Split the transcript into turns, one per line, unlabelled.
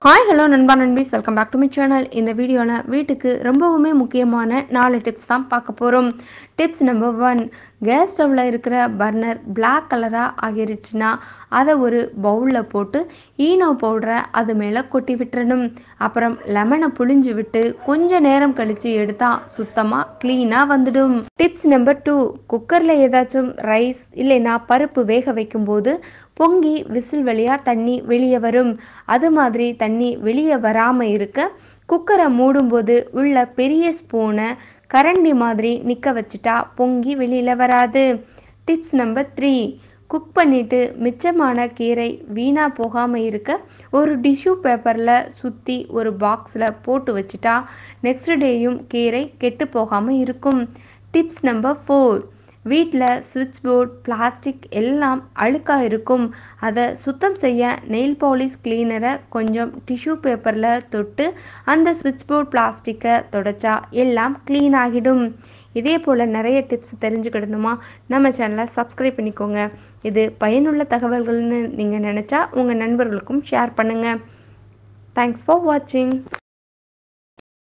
hi hello நண்பா நண்பீஸ் welcome back to my channel இந்த வீடியோவில் வீட்டுக்கு ரொம்பவுமே முக்கியமான நாலு டிப்ஸ் தான் பார்க்க போகிறோம் டிப்ஸ் நம்பர் ஒன் கேஸ் ஸ்டவ்வில் இருக்கிற பர்னர் பிளாக் கலராக ஆகிருச்சுன்னா அதை ஒரு பவுலில் போட்டு ஈனோ பவுடரை அது மேலே கொட்டி விட்டுறணும் அப்புறம் லெமனை புழிஞ்சு விட்டு கொஞ்ச நேரம் கழித்து எடுத்தால் சுத்தமாக க்ளீனாக வந்துடும் டிப்ஸ் நம்பர் டூ குக்கரில் ஏதாச்சும் ரைஸ் இல்லைன்னா பருப்பு வேக வைக்கும்போது பொங்கி விசில் வழியாக தண்ணி வெளியே வரும் அது மாதிரி தண்ணி வெளியே வராமல் இருக்க குக்கரை மூடும்போது உள்ள பெரிய ஸ்பூனை கரண்டி மாதிரி நிற்க வச்சுட்டா பொங்கி வெளியில் வராது டிப்ஸ் நம்பர் த்ரீ குக் பண்ணிவிட்டு மிச்சமான கீரை வீணாக போகாமல் இருக்க ஒரு டிஷ்யூ பேப்பரில் சுற்றி ஒரு பாக்ஸில் போட்டு வச்சுட்டா நெக்ஸ்ட் டேயும் கீரை கெட்டு போகாமல் இருக்கும் டிப்ஸ் நம்பர் ஃபோர் வீட்டில் சுவிட்ச் போர்ட் பிளாஸ்டிக் எல்லாம் அழுக்காக இருக்கும் அதை சுத்தம் செய்ய நெயில் பாலிஷ் கிளீனரை கொஞ்சம் டிஷ்யூ பேப்பரில் தொட்டு அந்த சுவிட்ச் போர்ட் பிளாஸ்டிக்கை தொடச்சா எல்லாம் க்ளீன் ஆகிடும் இதே போல் நிறைய டிப்ஸ் தெரிஞ்சுக்கிடணுமா நம்ம சேனலை சப்ஸ்கிரைப் பண்ணிக்கோங்க இது பயனுள்ள தகவல்கள்னு நீங்கள் நினச்சா உங்கள் நண்பர்களுக்கும் ஷேர் பண்ணுங்கள் தேங்க்ஸ் ஃபார் வாட்சிங்